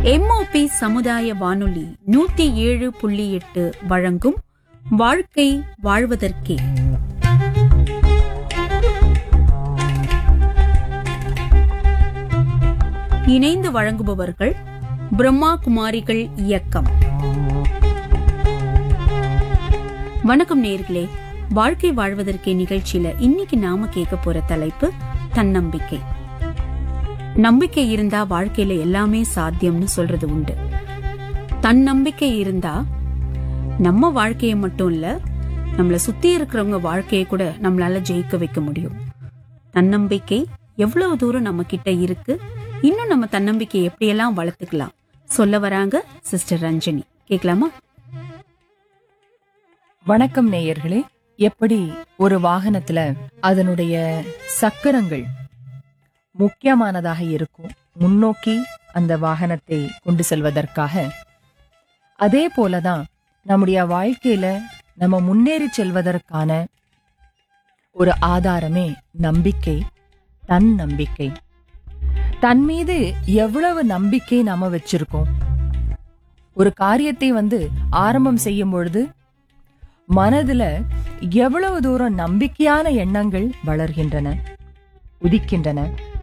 MOP சமுதாய வானொலி நூத்தி ஏழு புள்ளி எட்டு வழங்கும் வாழ்க்கை வாழ்வதற்கே இணைந்து வழங்குபவர்கள் பிரம்மா குமாரிகள் இயக்கம் வணக்கம் நேர்களே வாழ்க்கை வாழ்வதற்கே நிகழ்ச்சியில இன்னைக்கு நாம கேட்க போற தலைப்பு தன்னம்பிக்கை நம்பிக்கை இருந்தா வாழ்க்கையில எல்லாமே சாத்தியம்னு சொல்றது உண்டு தன்னம்பிக்கை இருந்தா நம்ம வாழ்க்கையை மட்டும் இல்ல நம்மள சுத்தி இருக்கிறவங்க வாழ்க்கையை கூட நம்மளால ஜெயிக்க வைக்க முடியும் தன்னம்பிக்கை எவ்வளவு தூரம் நம்ம கிட்ட இருக்கு இன்னும் நம்ம தன்னம்பிக்கையை எப்படியெல்லாம் வளர்த்துக்கலாம் சொல்ல வராங்க சிஸ்டர் ரஞ்சனி கேட்கலாமா வணக்கம் நேயர்களே எப்படி ஒரு வாகனத்துல அதனுடைய சக்கரங்கள் முக்கியமானதாக இருக்கும் முன்னோக்கி அந்த வாகனத்தை கொண்டு செல்வதற்காக அதே போலதான் நம்முடைய வாழ்க்கையில நம்ம முன்னேறி செல்வதற்கான ஒரு ஆதாரமே நம்பிக்கை தன் நம்பிக்கை தன் மீது எவ்வளவு நம்பிக்கை நாம வச்சிருக்கோம் ஒரு காரியத்தை வந்து ஆரம்பம் செய்யும் பொழுது மனதுல எவ்வளவு தூரம் நம்பிக்கையான எண்ணங்கள் வளர்கின்றன உதிக்கின்றன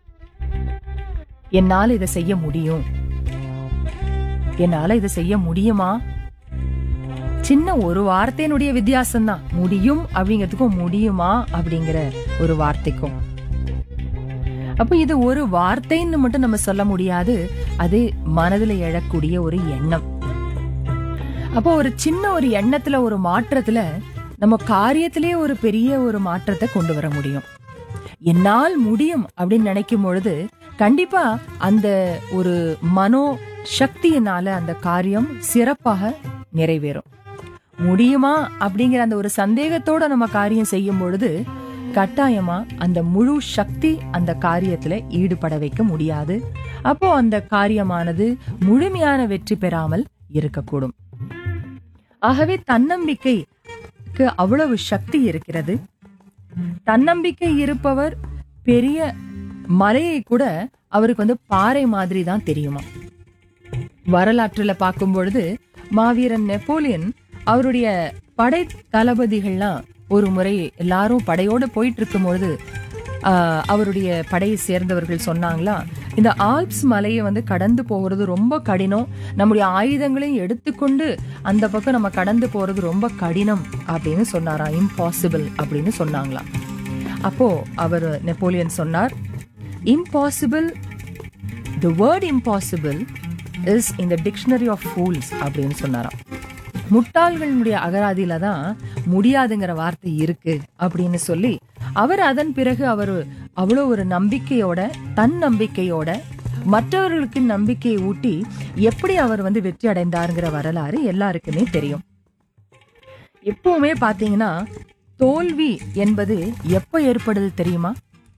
என்னால் இதை செய்ய முடியும் என்னால இதை செய்ய முடியுமா சின்ன ஒரு வார்த்தையினுடைய வித்தியாசம் தான் முடியும் அப்படிங்கிறதுக்கும் முடியுமா அப்படிங்கிற ஒரு வார்த்தைக்கும் அப்ப இது ஒரு வார்த்தைன்னு மட்டும் நம்ம சொல்ல முடியாது அது மனதுல எழக்கூடிய ஒரு எண்ணம் அப்போ ஒரு சின்ன ஒரு எண்ணத்துல ஒரு மாற்றத்துல நம்ம காரியத்திலே ஒரு பெரிய ஒரு மாற்றத்தை கொண்டு வர முடியும் என்னால் முடியும் அப்படின்னு நினைக்கும் பொழுது கண்டிப்பா அந்த ஒரு மனோ சக்தியினால அந்த காரியம் சிறப்பாக நிறைவேறும் முடியுமா அப்படிங்கிற அந்த ஒரு சந்தேகத்தோட நம்ம காரியம் செய்யும் பொழுது கட்டாயமா அந்த முழு சக்தி அந்த காரியத்துல ஈடுபட வைக்க முடியாது அப்போ அந்த காரியமானது முழுமையான வெற்றி பெறாமல் இருக்கக்கூடும் ஆகவே தன்னம்பிக்கைக்கு அவ்வளவு சக்தி இருக்கிறது தன்னம்பிக்கை இருப்பவர் பெரிய மலையை கூட அவருக்கு வந்து பாறை மாதிரி தான் தெரியுமா வரலாற்றுல பார்க்கும் பொழுது மாவீரன் நெப்போலியன் அவருடைய படை தளபதிகள்லாம் ஒரு முறை எல்லாரும் படையோட போயிட்டு இருக்கும் பொழுது ஆஹ், அவருடைய படையை சேர்ந்தவர்கள் சொன்னாங்களா இந்த ஆல்ப்ஸ் மலையை வந்து கடந்து போகிறது ரொம்ப கடினம் நம்முடைய ஆயுதங்களையும் எடுத்துக்கொண்டு அந்த பக்கம் நம்ம கடந்து போறது ரொம்ப கடினம் அப்படின்னு சொன்னாராம் இம்பாசிபிள் அப்படின்னு சொன்னாங்களாம் அப்போ அவர் நெப்போலியன் சொன்னார் impossible the word impossible is in the dictionary of fools அப்படின்னு சொன்னாராம் முட்டாள்களுடைய அகராதியில தான் முடியாதுங்கிற வார்த்தை இருக்கு அப்படின்னு சொல்லி அவர் அதன் பிறகு அவர் அவ்வளோ ஒரு நம்பிக்கையோட தன் நம்பிக்கையோட மற்றவர்களுக்கு நம்பிக்கையை ஊட்டி எப்படி அவர் வந்து வெற்றி அடைந்தாருங்கிற வரலாறு எல்லாருக்குமே தெரியும் எப்பவுமே பாத்தீங்கன்னா தோல்வி என்பது எப்ப ஏற்படுது தெரியுமா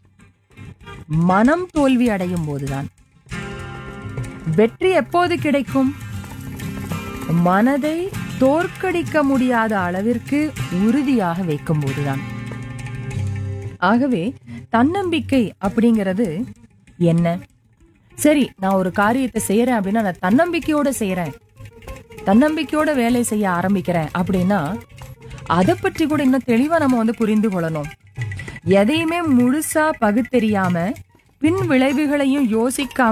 மனம் தோல்வி அடையும் போதுதான் வெற்றி எப்போது கிடைக்கும் மனதை தோற்கடிக்க முடியாத அளவிற்கு உறுதியாக வைக்கும் போதுதான் ஆகவே தன்னம்பிக்கை அப்படிங்கிறது என்ன சரி நான் ஒரு காரியத்தை செய்யறேன் அப்படின்னா நான் தன்னம்பிக்கையோட செய்யறேன் தன்னம்பிக்கையோட வேலை செய்ய ஆரம்பிக்கிறேன் அப்படின்னா அதை பற்றி கூட இன்னும் தெளிவா நம்ம வந்து புரிந்து கொள்ளணும் எதையுமே முழுசா பகுத்தெரியாம பின் விளைவுகளையும் யோசிக்காம